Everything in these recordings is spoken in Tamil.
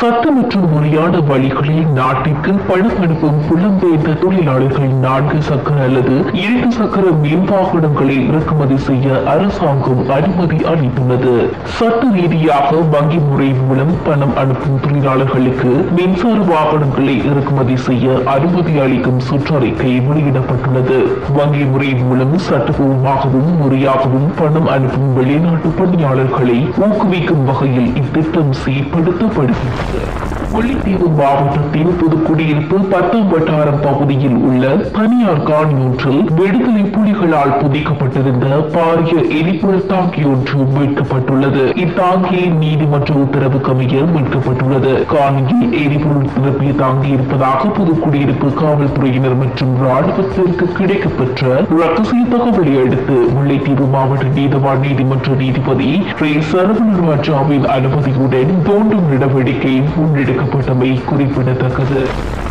சட்டமற்ற முறையான வழிகளில் நாட்டிற்கு பணம் அனுப்பும் புலம்பெயர்ந்த தொழிலாளர்கள் நான்கு சக்கர அல்லது இரண்டு சக்கர மின் வாகனங்களை இறக்குமதி செய்ய அரசாங்கம் அனுமதி அளித்துள்ளது சட்ட ரீதியாக வங்கி முறை மூலம் பணம் அனுப்பும் தொழிலாளர்களுக்கு மின்சார வாகனங்களை இறக்குமதி செய்ய அனுமதி அளிக்கும் சுற்றறிக்கை வெளியிடப்பட்டுள்ளது வங்கி முறை மூலம் சட்டபூர்வமாகவும் முறையாகவும் பணம் அனுப்பும் வெளிநாட்டு பணியாளர்களை ஊக்குவிக்கும் வகையில் இத்திட்டம் செயல்படுத்தப்படுகிறது முல்லைத்தீவு மாவட்டத்தின் புதுக்குடியிருப்பு பத்தாம் வட்டாரம் பகுதியில் உள்ள தனியார் காணி ஒன்றில் விடுதலை புலிகளால் புதைக்கப்பட்டிருந்த பாரிய எரிபொருள் தாங்கி ஒன்று மீட்கப்பட்டுள்ளது இத்தாங்கியை நீதிமன்ற உத்தரவுக்கு அமைய மீட்கப்பட்டுள்ளது காணியில் எரிபொருள் நிரப்பிய தாங்கி இருப்பதாக புதுக்குடியிருப்பு காவல்துறையினர் மற்றும் ராணுவத்திற்கு கிடைக்கப்பெற்ற ரகசிய தகவலை அடுத்து முல்லைத்தீவு மாவட்ட நீதவான் நீதிமன்ற நீதிபதி ரே சரவணராஜாவின் அனுமதியுடன் தோண்டும் நடவடிக்கை முன்னெடுக்கப்பட்டமை குறிப்பிடத்தக்கது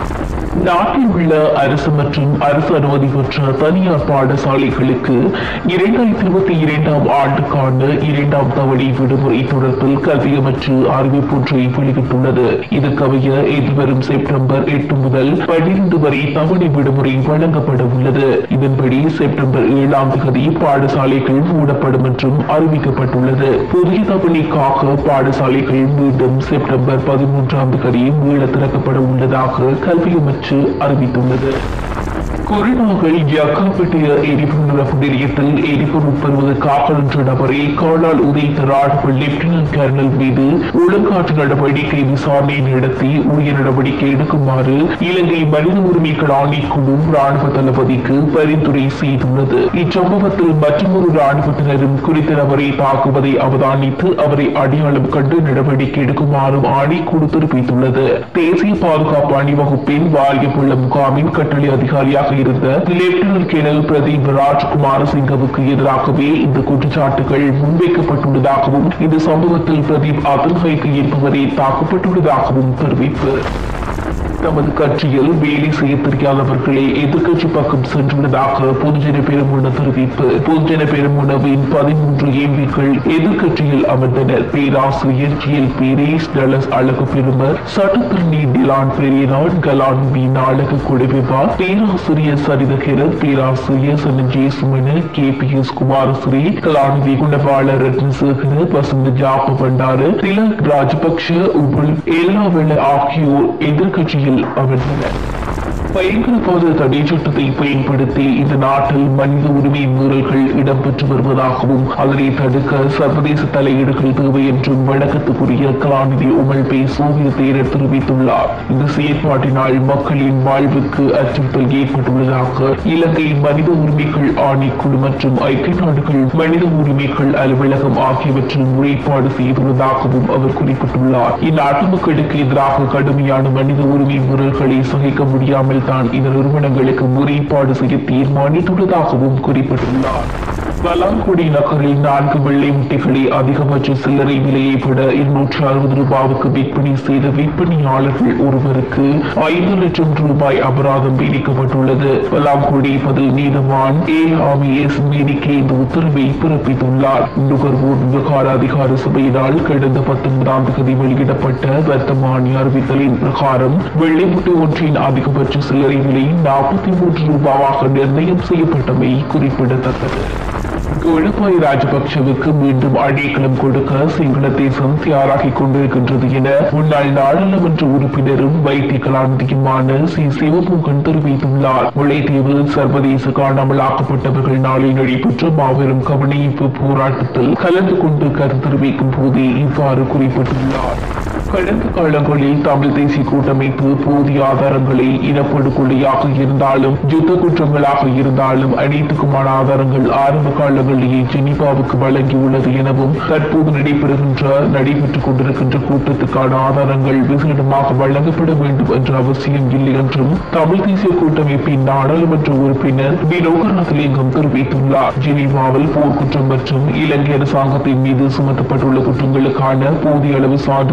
நாட்டில் உள்ள அரசு மற்றும் அரசு அனுமதி பெற்ற தனியார் பாடசாலைகளுக்கு இரண்டாயிரத்தி இருபத்தி இரண்டாம் ஆண்டுக்கான இரண்டாம் தவணை விடுமுறை தொடர்பில் கல்வி அமைச்சு அறிவிப்பொன்றை வெளியிட்டுள்ளது இதற்கமைய எதிர்வரும் செப்டம்பர் எட்டு முதல் பன்னிரண்டு வரை தவணை விடுமுறை வழங்கப்பட உள்ளது இதன்படி செப்டம்பர் ஏழாம் தேதி பாடசாலைகள் மூடப்படும் என்றும் அறிவிக்கப்பட்டுள்ளது புதிய தவணைக்காக பாடசாலைகள் மீண்டும் செப்டம்பர் பதிமூன்றாம் தேதி மீள திறக்கப்பட உள்ளதாக கல்வி அமைச்சு அறிவித்துள்ளது கொரோனாவில் யக்காப்பட்டிய எரிபொருள் நிரப்பு நிலையத்தில் எரிபொருள் பெறுவதற்காக நின்ற நபரை காலால் உதைத்த ராணுவ லெப்டினன்ட் கர்னல் மீது ஒழுங்காற்று நடவடிக்கை விசாரணை நடத்தி உரிய நடவடிக்கை எடுக்குமாறு இலங்கை மனித உரிமைகள் ஆணைக்குழு ராணுவ தளபதிக்கு பரிந்துரை செய்துள்ளது இச்சம்பவத்தில் மற்றொரு ராணுவத்தினரும் குறித்த நபரை தாக்குவதை அவதானித்து அவரை அடையாளம் கண்டு நடவடிக்கை எடுக்குமாறும் ஆணைக்குழு தெரிவித்துள்ளது தேசிய பாதுகாப்பு அணிவகுப்பின் வாரியப்புள்ள முகாமின் கட்டளை அதிகாரியாக இருந்த லெப்டினன்ட் கேர்னல் பிரதீப் ராஜ்குமார் சிங்கவுக்கு எதிராகவே இந்த குற்றச்சாட்டுகள் முன்வைக்கப்பட்டுள்ளதாகவும் இந்த சம்பவத்தில் பிரதீப் அதன்கைக்கு இருப்பவரை தாக்கப்பட்டுள்ளதாகவும் தெரிவிப்பு தமது கட்சியில் வேலை செய்ய தெரியாதவர்களே எதிர்க்கட்சி பக்கம் சென்றுள்ளதாக பொதுஜன பெருமுன தெரிவிப்பு பொதுஜன பெருமுனவின் பதிமூன்று எம்பிக்கள் எதிர்க்கட்சியில் அமர்ந்தனர் பேராசிரியர் ஜி எல் பீரேஸ் டலஸ் அழகு பெருமர் சட்டத்திரணி டிலான் பெரியனான் கலான் பி நாடக குழுவிபா பேராசிரியர் சரிதகிரத் பேராசிரியர் சனஞ்சே Sumana K P S Kumarasiri கலாநிதி குணபால ரத்னசேகர வசந்த ஜாப பண்டார திலக் ராஜபக்ஷ உபுல் எல்லாவெள ஆகியோர் எதிர்க்கட்சியில் அமர்ந்தனர் பயங்கரவாத தடை சட்டத்தை பயன்படுத்தி இந்த நாட்டில் மனித உரிமை மீறல்கள் இடம்பெற்று வருவதாகவும் அதனை தடுக்க சர்வதேச தலையீடுகள் தேவை என்றும் வழக்கத்துக்குரிய கலாநிதி உமல் பே சோவிய தேரர் தெரிவித்துள்ளார் இந்த செயற்பாட்டினால் மக்களின் வாழ்வுக்கு அச்சுறுத்தல் ஏற்பட்டுள்ளதாக இலங்கை மனித உரிமைகள் ஆணைக்குழு மற்றும் ஐக்கிய நாடுகள் மனித உரிமைகள் அலுவலகம் ஆகியவற்றில் முறைப்பாடு செய்துள்ளதாகவும் அவர் குறிப்பிட்டுள்ளார் இந்நாட்டு மக்களுக்கு எதிராக கடுமையான மனித உரிமை மீறல்களை சகிக்க முடியாமல் தான் இந்த நிறுவனங்களுக்கு முறைப்பாடு செய்ய தீர்மானித்துள்ளதாகவும் குறிப்பிட்டுள்ளார் பலாங்குடி நகரில் நான்கு வெள்ளை முட்டைகளை அதிகபட்ச சில்லறை விலையை விட இருநூற்று அறுபது ரூபாவுக்கு விற்பனை செய்த விற்பனையாளர்கள் ஒருவருக்கு ஐந்து லட்சம் ரூபாய் அபராதம் விதிக்கப்பட்டுள்ளது பலாங்குடி பதில் நீதவான் ஏ ஆமி எஸ் மேனிக்கு இந்த உத்தரவை பிறப்பித்துள்ளார் நுகர்வோர் விவகார அதிகார சபையினால் கடந்த பத்தொன்பதாம் தேதி வெளியிடப்பட்ட வர்த்தமானி அறிவித்தலின் பிரகாரம் வெள்ளை முட்டை ஒன்றின் அதிகபட்ச சில்லறை விலை நாற்பத்தி மூன்று ரூபாவாக நிர்ணயம் செய்யப்பட்டமை குறிப்பிடத்தக்கது எடப்பாடி ராஜபக்சவுக்கு மீண்டும் அடைக்கலம் கொடுக்க சிங்கள தேசம் தயாராகிக் கொண்டிருக்கின்றது என முன்னாள் நாடாளுமன்ற உறுப்பினரும் வைத்திய கலாநிதியுமான சி சிவமோகன் தெரிவித்துள்ளார் முல்லைத்தீவில் சர்வதேச காணாமலாக்கப்பட்டவர்கள் நாளில் நடைபெற்ற மாபெரும் கவனிப்பு போராட்டத்தில் கலந்து கொண்டு கருத்து தெரிவிக்கும் போதே இவ்வாறு குறிப்பிட்டுள்ளார் கடந்த காலங்களில் தமிழ் தேசிய கூட்டமைப்பு போதிய ஆதாரங்களை இனப்படுகொலையாக இருந்தாலும் யுத்த குற்றங்களாக இருந்தாலும் அனைத்துக்குமான ஆதாரங்கள் ஆரம்ப காலங்களிலேயே ஜெனிவாவுக்கு வழங்கியுள்ளது எனவும் தற்போது நடைபெறுகின்ற நடைபெற்றுக் கொண்டிருக்கின்ற கூட்டத்துக்கான ஆதாரங்கள் விசேடமாக வழங்கப்பட வேண்டும் என்ற அவசியம் இல்லை என்றும் தமிழ் தேசிய கூட்டமைப்பின் நாடாளுமன்ற உறுப்பினர் வி லோகநாதலிங்கம் தெரிவித்துள்ளார் ஜெனீவாவில் போர்க்குற்றம் மற்றும் இலங்கை அரசாங்கத்தின் மீது சுமத்தப்பட்டுள்ள குற்றங்களுக்கான போதிய அளவு சான்றிதழ்கள்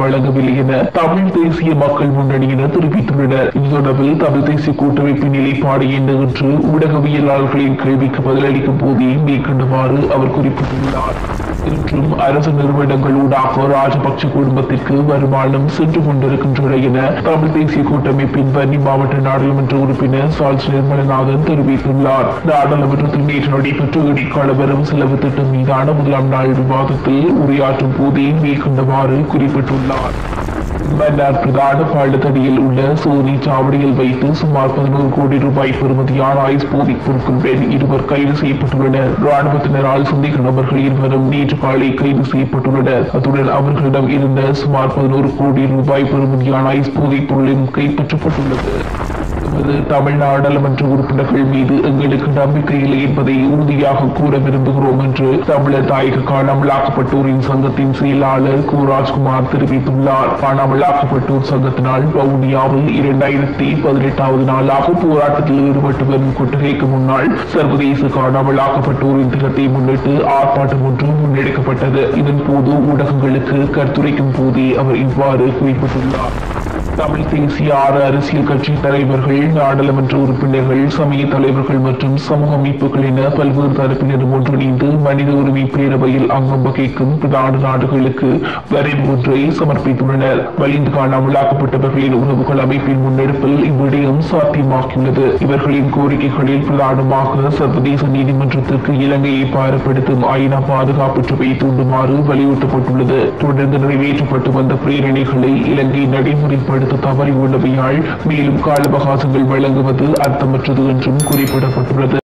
வழங்கவில்லை என தமிழ் தேசிய மக்கள் முன்னணியினர் தெரிவித்துள்ளனர் இது தொடர்பில் தமிழ் தேசிய கூட்டமைப்பின் நிலைப்பாடு என்ன என்று ஊடகவியலாளர்களின் கேள்விக்கு பதிலளிக்கும் போதே மேற்கொண்டவாறு அவர் குறிப்பிட்டுள்ளார் இன்றும் அரசு நிறுவனங்களூடாக ராஜபக்ஷ குடும்பத்திற்கு வருமானம் சென்று கொண்டிருக்கின்றன என தமிழ் தேசிய கூட்டமைப்பின் வன்னி மாவட்ட நாடாளுமன்ற உறுப்பினர் சால்ஸ் நிர்மலநாதன் தெரிவித்துள்ளார் நாடாளுமன்றத்தில் நேற்று நடைபெற்ற இடைக்கால வரவு செலவு திட்டம் மீதான முதலாம் நாள் விவாதத்தில் உரையாற்றும் போதே மேற்கொண்டவாறு குறிப்பிட்டுள்ளார் மன்னார் பிரதான பாடத்தடியில் உள்ள சோனி சாவடியில் வைத்து சுமார் பதினோரு கோடி ரூபாய் பெறுமதியான ஐஸ் போதைப் பொருட்களுடன் இருவர் கைது செய்யப்பட்டுள்ளனர் ராணுவத்தினரால் சந்தேக நபர்கள் இருவரும் நேற்று காலை கைது செய்யப்பட்டுள்ளனர் அத்துடன் அவர்களிடம் இருந்த சுமார் பதினோரு கோடி ரூபாய் பெறுமதியான ஐஸ் போதைப் பொருளும் கைப்பற்றப்பட்டுள்ளது எமது தமிழ் நாடாளுமன்ற உறுப்பினர்கள் மீது எங்களுக்கு நம்பிக்கை இல்லை என்பதை உறுதியாக கூற விரும்புகிறோம் என்று தமிழர் தாயக காணாமலாக்கப்பட்டோரின் சங்கத்தின் செயலாளர் கு ராஜ்குமார் தெரிவித்துள்ளார் காணாமலாக்கப்பட்டோர் சங்கத்தினால் வவுனியாவில் இரண்டாயிரத்தி பதினெட்டாவது நாளாக போராட்டத்தில் ஈடுபட்டு வரும் கொட்டகைக்கு முன்னால் சர்வதேச காணாமலாக்கப்பட்டோரின் தினத்தை முன்னிட்டு ஆர்ப்பாட்டம் ஒன்று முன்னெடுக்கப்பட்டது இதன் போது ஊடகங்களுக்கு கருத்துரைக்கும் போதே அவர் இவ்வாறு குறிப்பிட்டுள்ளார் தமிழ் தேசிய ஆறு அரசியல் கட்சி தலைவர்கள் நாடாளுமன்ற உறுப்பினர்கள் சமய தலைவர்கள் மற்றும் சமூக அமைப்புகள் என பல்வேறு தரப்பினரும் ஒன்றிணைந்து மனித உரிமை பேரவையில் அங்கம் வகிக்கும் பிரதான நாடுகளுக்கு வரைவு ஒன்றை சமர்ப்பித்துள்ளனர் வலிந்து காணாமலாக்கப்பட்டவர்களின் உறவுகள் அமைப்பின் முன்னெடுப்பில் இவ்விடயம் சாத்தியமாகியுள்ளது இவர்களின் கோரிக்கைகளில் பிரதானமாக சர்வதேச நீதிமன்றத்திற்கு இலங்கையை பாரப்படுத்தும் ஐநா பாதுகாப்பு சபையை தூண்டுமாறு வலியுறுத்தப்பட்டுள்ளது தொடர்ந்து நிறைவேற்றப்பட்டு வந்த பிரேரணைகளை இலங்கை நடைமுறைப்படுத்த தவறியுள்ளவையால் மேலும் கால அவகாசங்கள் வழங்குவது அர்த்தமற்றது என்றும் குறிப்பிடப்பட்டுள்ளது